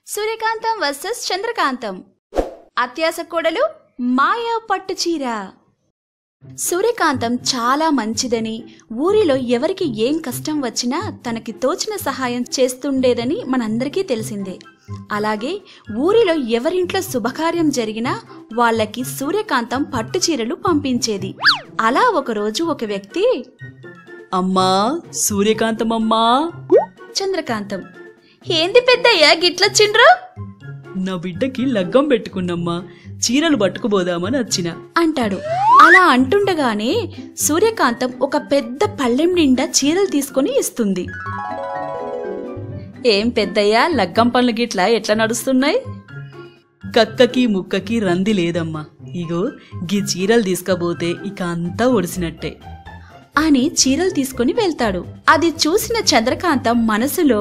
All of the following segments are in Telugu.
సూర్యకాంతం వర్సెస్ చంద్రకాంతం అత్యాస కోడలు మాయా పట్టు చీర సూర్యకాంతం చాలా మంచిదని ఊరిలో ఎవరికి ఏం కష్టం వచ్చినా తనకి తోచిన సహాయం చేస్తుండేదని మనందరికీ తెలిసిందే అలాగే ఊరిలో ఎవరింట్లో శుభకార్యం జరిగినా వాళ్ళకి సూర్యకాంతం పట్టు చీరలు పంపించేది అలా ఒకరోజు ఒక వ్యక్తి అమ్మా సూర్యకాంతం అమ్మా చంద్రకాంతం ఏంది పెద్దయ్య గిట్లొచ్చిండ్రు నా బిడ్డకి లగ్గం పెట్టుకున్నమ్మా చీరలు పట్టుకుపోదామని వచ్చిన అంటాడు అలా అంటుండగానే సూర్యకాంతం ఒక పెద్ద పళ్ళెం నిండా చీరలు తీసుకొని ఇస్తుంది ఏం పెద్దయ్యా లగ్గం పనులు గిట్లా ఎట్లా నడుస్తున్నాయి కక్కకి ముక్కకి రంది లేదమ్మా ఇగో గీ చీరలు తీసుకపోతే ఇక అంతా ఒడిసినట్టే అని చీరలు తీసుకొని వెళ్తాడు అది చూసిన చంద్రకాంతం మనసులో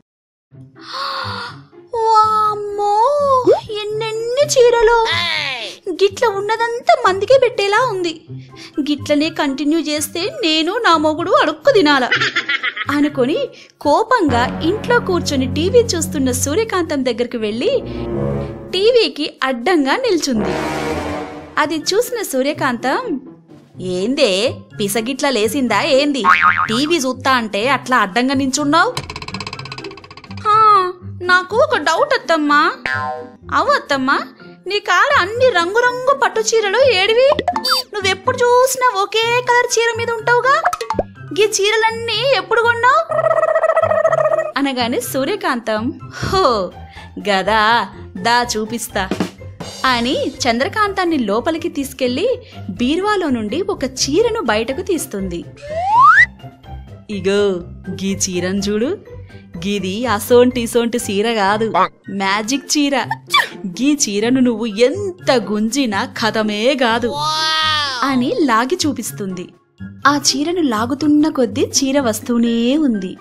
వామ్మో ఎన్నెన్ని చీరలు గిట్ల ఉన్నదంతా మందికే పెట్టేలా ఉంది గిట్లనే కంటిన్యూ చేస్తే నేను నా మొగుడు అడుక్కు తినాల అనుకొని కోపంగా ఇంట్లో కూర్చొని టీవీ చూస్తున్న సూర్యకాంతం దగ్గరికి వెళ్ళి టీవీకి అడ్డంగా నిల్చుంది అది చూసిన సూర్యకాంతం ఏందే పిసగిట్ల లేసిందా ఏంది టీవీ చూస్తా అంటే అట్లా అడ్డంగా నించున్నావు హా, నాకు ఒక డౌట్ అత్తమ్మా అవు అత్తమ్మా నీ కాడ అన్ని రంగురంగు పట్టు చీరలు ఏడివి నువ్వెప్పుడు చూసినా ఒకే కలర్ చీర మీద ఉంటావుగా ఈ చీరలన్నీ ఎప్పుడు కొన్నావు అనగానే సూర్యకాంతం హో గదా దా చూపిస్తా అని చంద్రకాంతాన్ని లోపలికి తీసుకెళ్లి బీర్వాలో నుండి ఒక చీరను బయటకు తీస్తుంది ఇగో గీ చీరను చూడు గీది అసోంటి ఇసోంటి చీర కాదు మ్యాజిక్ చీర గీ చీరను నువ్వు ఎంత గుంజినా కథమే కాదు అని లాగి చూపిస్తుంది ఆ చీరను లాగుతున్న కొద్దీ చీర వస్తూనే ఉంది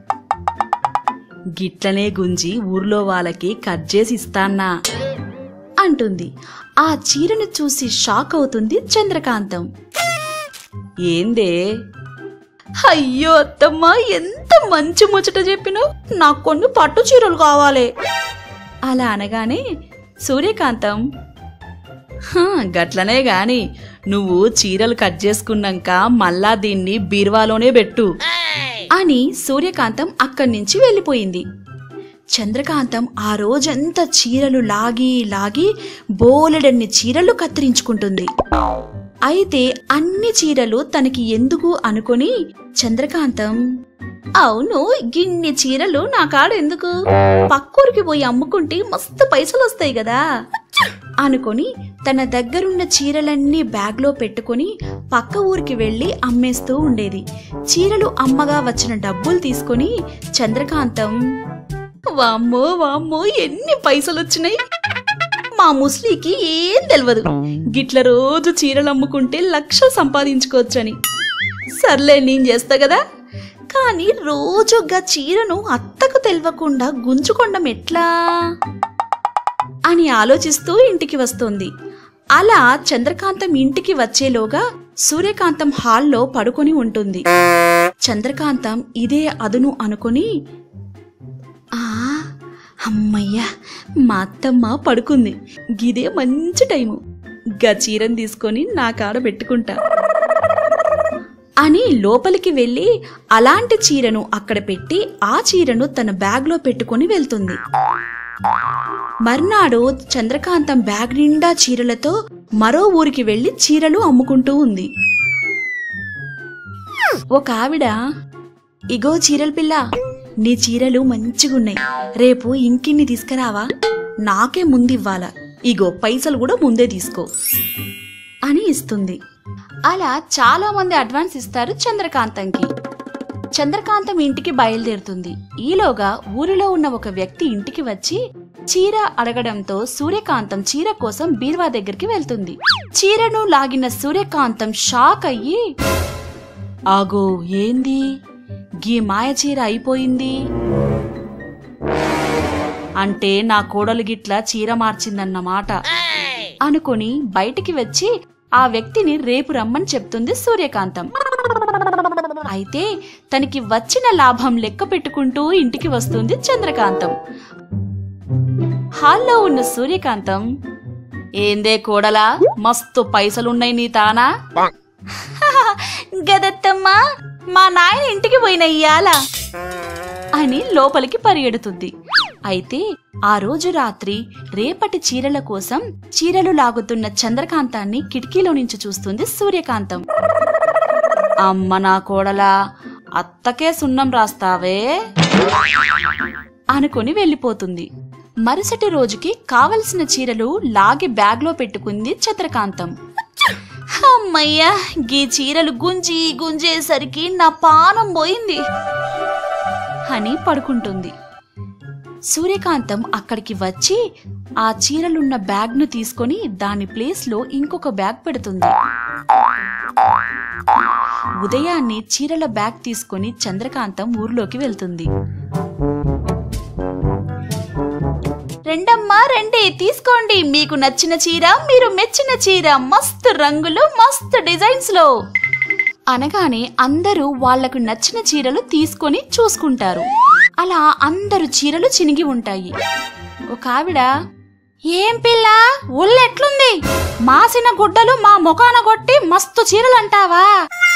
గిట్లనే గుంజి ఊర్లో వాళ్ళకి కట్ చేసి ఇస్తాన్నా అంటుంది ఆ చీరను చూసి షాక్ అవుతుంది చంద్రకాంతం ఏందే అయ్యో అత్తమ్మ ఎంత మంచి ముచ్చట చెప్పినావు నాకు కొన్ని పట్టు చీరలు కావాలి అలా అనగానే సూర్యకాంతం హా, గట్లనే గాని నువ్వు చీరలు కట్ చేసుకున్నాక మళ్ళా దీన్ని బీర్వాలోనే పెట్టు అని సూర్యకాంతం అక్కడి నుంచి వెళ్ళిపోయింది చంద్రకాంతం ఆ రోజంతా చీరలు లాగి లాగి బోలెడన్ని చీరలు కత్తిరించుకుంటుంది అయితే అన్ని చీరలు తనకి ఎందుకు అనుకొని చంద్రకాంతం అవును గిన్ని చీరలు నా కాడ ఎందుకు పక్కూరికి పోయి అమ్ముకుంటే మస్తు పైసలు వస్తాయి కదా అనుకొని తన దగ్గరున్న చీరలన్నీ బ్యాగ్లో పెట్టుకొని పక్క ఊరికి వెళ్ళి అమ్మేస్తూ ఉండేది చీరలు అమ్మగా వచ్చిన డబ్బులు తీసుకొని చంద్రకాంతం వామ్మో వామ్మో ఎన్ని పైసలు వచ్చినాయి మా ముస్లికి ఏం తెలియదు గిట్ల రోజు చీరలు అమ్ముకుంటే లక్షలు సంపాదించుకోవచ్చని సర్లే నేను చేస్తా కదా కానీ రోజుగా చీరను అత్తకు తెలియకుండా గుంజుకొండం ఎట్లా అని ఆలోచిస్తూ ఇంటికి వస్తుంది అలా చంద్రకాంతం ఇంటికి వచ్చేలోగా సూర్యకాంతం హాల్లో పడుకొని ఉంటుంది చంద్రకాంతం ఇదే అదును అనుకొని ఆ అమ్మయ్యా మా అత్తమ్మ పడుకుంది గిదే మంచి టైము గా చీరను తీసుకొని నా కాడ పెట్టుకుంటా అని లోపలికి వెళ్ళి అలాంటి చీరను అక్కడ పెట్టి ఆ చీరను తన బ్యాగ్లో పెట్టుకొని వెళ్తుంది మర్నాడు చంద్రకాంతం బ్యాగ్ నిండా చీరలతో మరో ఊరికి వెళ్లి చీరలు అమ్ముకుంటూ ఉంది ఒక ఆవిడ ఇగో చీరల పిల్ల నీ చీరలు మంచిగున్నాయి రేపు ఇంకిన్ని తీసుకురావా నాకే ముందివ్వాలా ఇగో పైసలు కూడా ముందే తీసుకో అని ఇస్తుంది అలా చాలా మంది అడ్వాన్స్ ఇస్తారు చంద్రకాంతంకి చంద్రకాంతం ఇంటికి బయలుదేరుతుంది ఈలోగా ఊరిలో ఉన్న ఒక వ్యక్తి ఇంటికి వచ్చి చీర అడగడంతో సూర్యకాంతం చీర కోసం బీర్వా దగ్గరికి వెళ్తుంది చీరను లాగిన సూర్యకాంతం షాక్ అయ్యి ఆగో ఏంది గీ మాయ చీర అయిపోయింది అంటే నా కోడలు గిట్ల చీర మార్చిందన్నమాట అనుకుని బయటికి వచ్చి ఆ వ్యక్తిని రేపు రమ్మని చెప్తుంది సూర్యకాంతం అయితే తనకి వచ్చిన లాభం లెక్క పెట్టుకుంటూ ఇంటికి వస్తుంది చంద్రకాంతం హాల్లో ఉన్న సూర్యకాంతం ఏందే కోడలా మస్తు పైసలున్నాయి నీ తానా గదత్తమ్మా మా నాయన ఇంటికి పోయిన ఇయ్యాల అని లోపలికి పరిగెడుతుంది అయితే ఆ రోజు రాత్రి రేపటి చీరల కోసం చీరలు లాగుతున్న చంద్రకాంతాన్ని కిటికీలో నుంచి చూస్తుంది సూర్యకాంతం అమ్మ నా కోడలా అత్తకే సున్నం రాస్తావే అనుకుని వెళ్ళిపోతుంది మరుసటి రోజుకి కావలసిన చీరలు లాగి బ్యాగ్లో పెట్టుకుంది చంద్రకాంతం అమ్మయ్యా గీ చీరలు గుంజి గుంజేసరికి నా పానం పోయింది అని పడుకుంటుంది సూర్యకాంతం అక్కడికి వచ్చి ఆ చీరలున్న బ్యాగ్ను తీసుకొని దాని ప్లేస్లో ఇంకొక బ్యాగ్ పెడుతుంది ఉదయాన్నే చీరల బ్యాగ్ తీసుకొని చంద్రకాంతం ఊర్లోకి వెళ్తుంది రెండమ్మా రండి తీసుకోండి మీకు నచ్చిన చీర మీరు మెచ్చిన చీర మస్తు రంగులు మస్తు డిజైన్స్ లో అనగానే అందరూ వాళ్లకు నచ్చిన చీరలు తీసుకొని చూసుకుంటారు అలా అందరు చీరలు చినిగి ఉంటాయి ఒక ఆవిడ ఏం పిల్ల ఒళ్ళెట్లుంది మాసిన గుడ్డలు మా ముఖాన కొట్టి మస్తు చీరలు అంటావా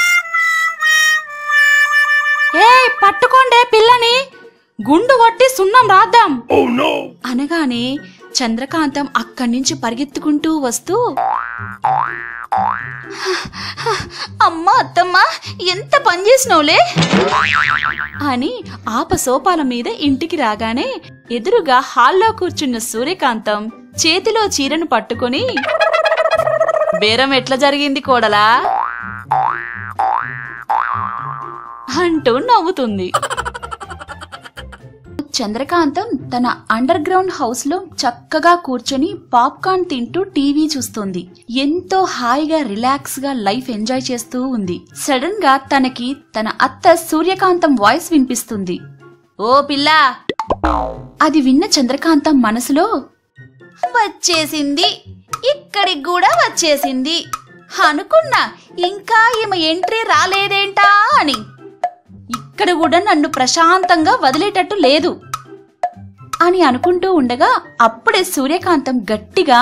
ఏ పట్టుకోండే పిల్లని గుండు కొట్టి సున్నం రాద్దాం అనగానే చంద్రకాంతం అక్కడి నుంచి పరిగెత్తుకుంటూ వస్తూ అమ్మ అత్తమ్మ ఎంత పని చేసినవులే అని ఆపసోపాల మీద ఇంటికి రాగానే ఎదురుగా హాల్లో కూర్చున్న సూర్యకాంతం చేతిలో చీరను పట్టుకొని బేరం ఎట్లా జరిగింది కోడలా అంటూ నవ్వుతుంది చంద్రకాంతం తన అండర్ గ్రౌండ్ హౌస్ లో చక్కగా కూర్చొని పాప్కార్న్ తింటూ టీవీ చూస్తుంది ఎంతో హాయిగా రిలాక్స్ గా లైఫ్ ఎంజాయ్ చేస్తూ ఉంది సడన్ గా తనకి తన అత్త సూర్యకాంతం వాయిస్ వినిపిస్తుంది ఓ పిల్లా అది విన్న చంద్రకాంతం మనసులో వచ్చేసింది ఇక్కడికి కూడా వచ్చేసింది అనుకున్నా ఇంకా ఈమె ఎంట్రీ రాలేదేంటా అని ఇక్కడ కూడా నన్ను ప్రశాంతంగా వదిలేటట్టు లేదు అని అనుకుంటూ ఉండగా అప్పుడే సూర్యకాంతం గట్టిగా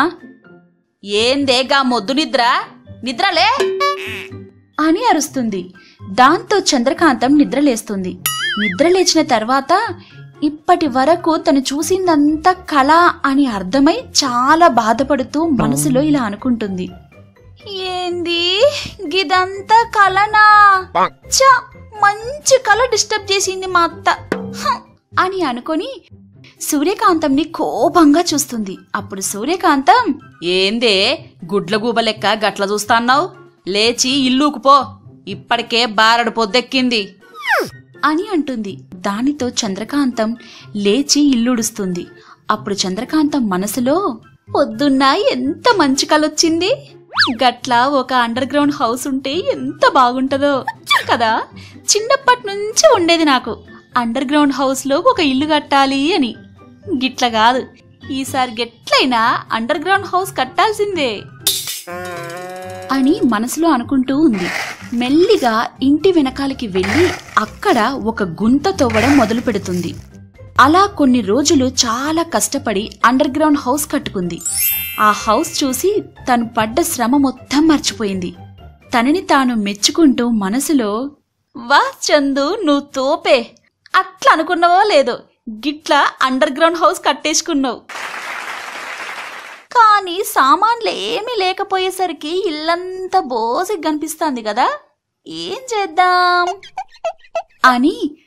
ఏందేగా మొద్దు నిద్ర నిద్రలే అని అరుస్తుంది దాంతో చంద్రకాంతం నిద్రలేస్తుంది నిద్రలేచిన తర్వాత ఇప్పటి వరకు తను చూసిందంతా కళ అని అర్థమై చాలా బాధపడుతూ మనసులో ఇలా అనుకుంటుంది ఏంది గిదంతా కలనా చ మంచి కల డిస్టర్బ్ చేసింది మా అత్త హ, అని అనుకొని సూర్యకాంతంని కోపంగా చూస్తుంది అప్పుడు సూర్యకాంతం ఏందే గుడ్ల లెక్క గట్ల చూస్తాన్నావు లేచి ఇల్లుకు పో ఇప్పటికే బారడు పొద్దెక్కింది అని అంటుంది దానితో చంద్రకాంతం లేచి ఇల్లుడుస్తుంది అప్పుడు చంద్రకాంతం మనసులో పొద్దున్న ఎంత మంచి కలొచ్చింది గట్ల ఒక అండర్ గ్రౌండ్ హౌస్ ఉంటే ఎంత బాగుంటదో కదా చిన్నప్పటి నుంచి ఉండేది నాకు అండర్ గ్రౌండ్ హౌస్ లో ఒక ఇల్లు కట్టాలి అని గిట్ల కాదు ఈసారి గెట్లయినా అండర్ గ్రౌండ్ హౌస్ కట్టాల్సిందే అని మనసులో అనుకుంటూ ఉంది మెల్లిగా ఇంటి వెనకాలకి వెళ్ళి అక్కడ ఒక గుంత తవ్వడం మొదలు పెడుతుంది అలా కొన్ని రోజులు చాలా కష్టపడి అండర్ గ్రౌండ్ హౌస్ కట్టుకుంది ఆ హౌస్ చూసి తను పడ్డ శ్రమ మొత్తం మర్చిపోయింది తనని తాను మెచ్చుకుంటూ మనసులో వా చందు నువ్వు తోపే అట్లా అనుకున్నావో లేదో గిట్లా అండర్ గ్రౌండ్ హౌస్ కట్టేసుకున్నావు కానీ సామాన్లు ఏమీ లేకపోయేసరికి ఇల్లంతా బోసిగా కనిపిస్తుంది కదా ఏం చేద్దాం అని